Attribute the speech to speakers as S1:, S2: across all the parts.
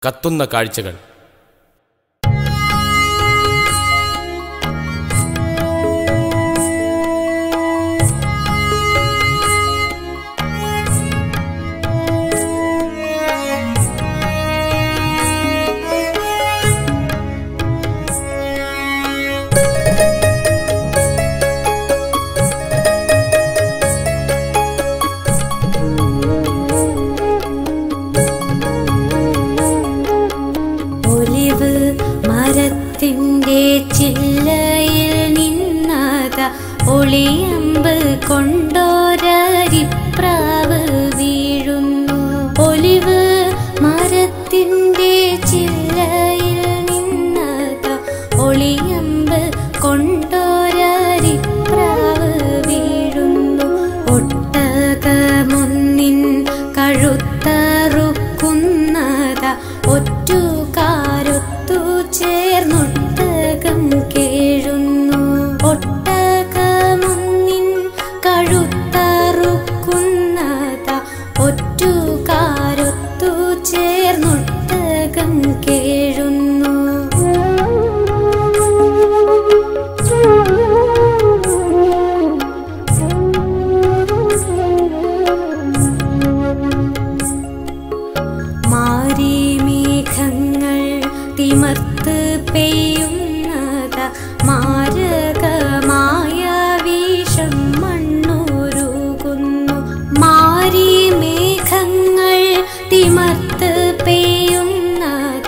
S1: കത്തുന്ന കാഴ്ചകൾ
S2: ഒലിവ് മരത്തിൻ്റെ ചില്ലയിൽ നിന്നത ഒളിയമ്പ് കൊണ്ടോരരിപ്രാവ് വീഴുന്നു ഒലിവ് മരത്തിൻ്റെ ചില്ലയിൽ നിന്നത ഒളിയമ്പ് കൊണ്ടോരരിപ്രാവ് വീഴുന്നു ഒട്ടകമൊന്നിൻ കഴുത്തറുക്കുന്നത ഒറ്റുകാരൊത്തു ചേർന്നൊട്ടകം കേഴുന്നു ഒട്ടകമൊന്നിൻ കഴുത്തറുക്കുന്നത ഒറ്റുകാരൊത്തു ചേർന്നൊട്ടകം കേഴുന്നു മാരിമേഘങ്ങൾ തിമർത്ത് പെയ്യുന്നത മാരകമായ വീഷം മണ്ണുരുകുന്നു മാരിമേഘങ്ങൾ തിമർത്ത് പെയ്യുന്നത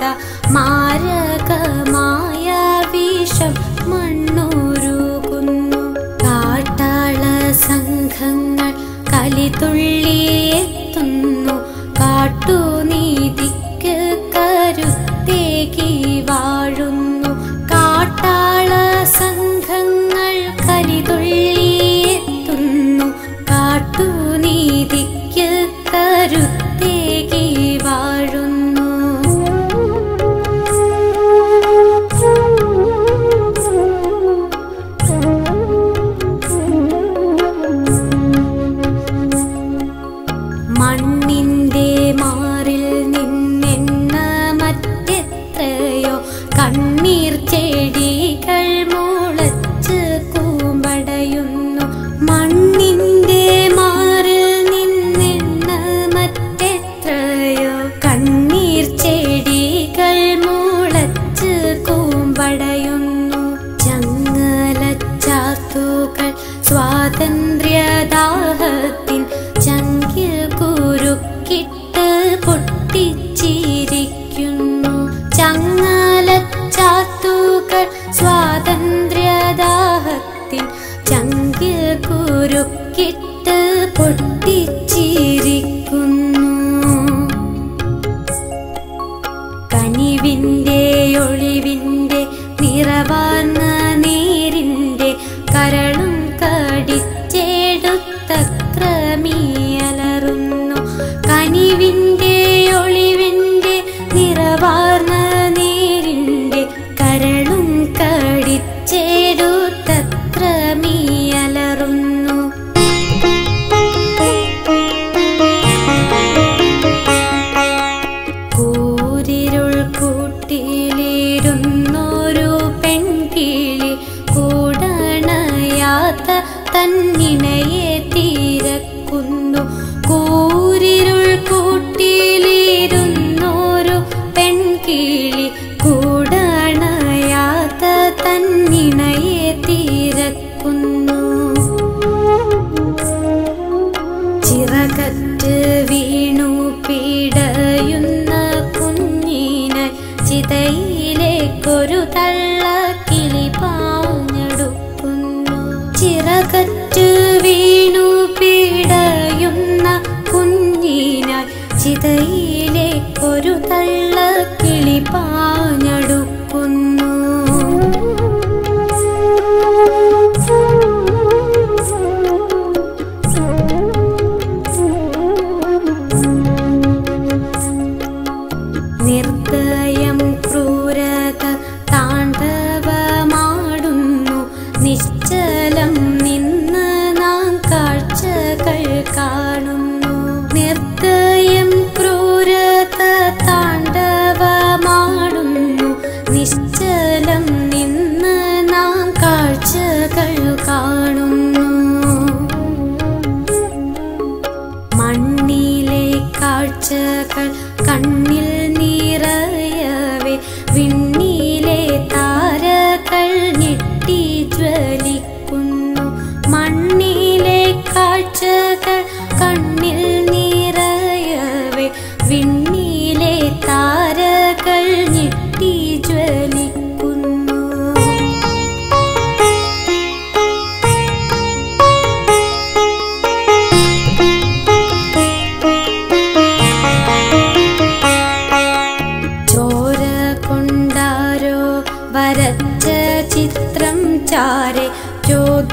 S2: മാരകമായ വീഷം മണ്ണുരുകുന്നു കാട്ടാള സംഘങ്ങൾ കലിതുള്ളിയെത്തുന്നു കാട്ടുനീതിക്ക് കരുത്തേകി വാഴുന്നു കാട്ടാള സംഘങ്ങൾ കലിതുള്ളിയെത്തുന്നു കാട്ടുനീതിക്ക് കരുത്തേകി വാഴുന്നു മണ്ണിന്റെ മാറിൽ നിന്നെന്ന മറ്റെത്രയോ കണ്ണീർ ചെടികൾ മുളച്ച് കൂമ്പടയുന്നു മണ്ണിന്റെ മാറിൽ നിന്നെന്ന മറ്റെത്രയോ കണ്ണീർ ചെടികൾ മുളച്ച് കൂമ്പടയുന്നു ചങ്ങലച്ചാത്തുകൾ സ്വാതന്ത്ര്യദാഹത്തിൻ ചങ്കിൽ കുരുക്കിട്ട് പൊട്ടിച്ചിരിക്കുന്നു ചങ്ങലച്ചാത്തുകൾ സ്വാതന്ത്ര്യദാഹത്തിൻ ചങ്കിൽ കുരുക്കിട്ട് പൊട്ടിച്ചിരിക്കുന്നു കനിവിൻ്റെ ഒളിവിൻ്റെ നിറവാർന്ന നേരിൻ്റെ കരളും കടിച്ചെടുത്ത ക്രമിയലറുന്നു കനിവിൻ്റെ ഒളിവിൻ്റെ നിറവാർന്ന നേരിൻ്റെ കരളും കടിച്ചെടുത്ത ക്രമിയലറുന്നു കൂരിരുൾ കൂട്ടിലിരുന്നൊരു പെൺകിളി കൂടണയാത്ത തന്നിണയെ തിരക്കുന്നു കൂരിരുൾ കൂട്ടിലിരുന്നൊരു പെൺകിളി കൂടണയാത്ത തന്നിണയെ തിരക്കുന്നു ചിറകറ്റ് വീണു പിടയുന്ന കുഞ്ഞിനെ ചിതയിലേക്കൊരു തള്ളക്കിളി പാഞ്ഞെടുക്കുന്നു ചിറകറ്റ് വീണു പിടയുന്ന കുഞ്ഞിനായി ചിതയിലേക്കൊരു തള്ളക്കിളി പാഞ്ഞെടുക്കുന്നു നിർദ്ദയം ക്രൂരത താണ്ഡവമാടുന്നു നിശ്ചലം നിന്ന് നാം കാഴ്ചകൾ കാണുന്നു നിർദ്ദയം ക്രൂരത താണ്ഡവ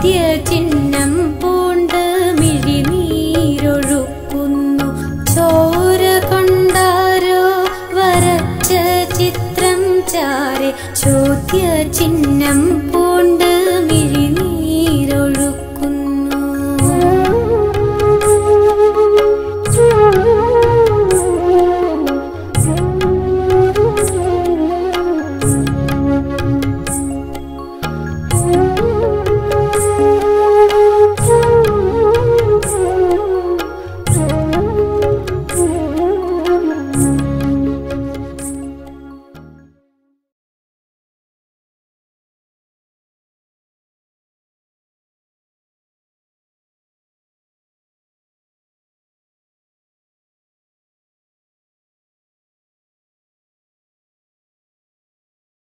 S2: ചോദ്യ ചിഹ്നം പൂണ്ട് മിഴിനീരൊഴുക്കുന്നു ചോര കൊണ്ടാരോ വരച്ച ചിത്രം ചാരെ ചോദ്യ ചിഹ്നം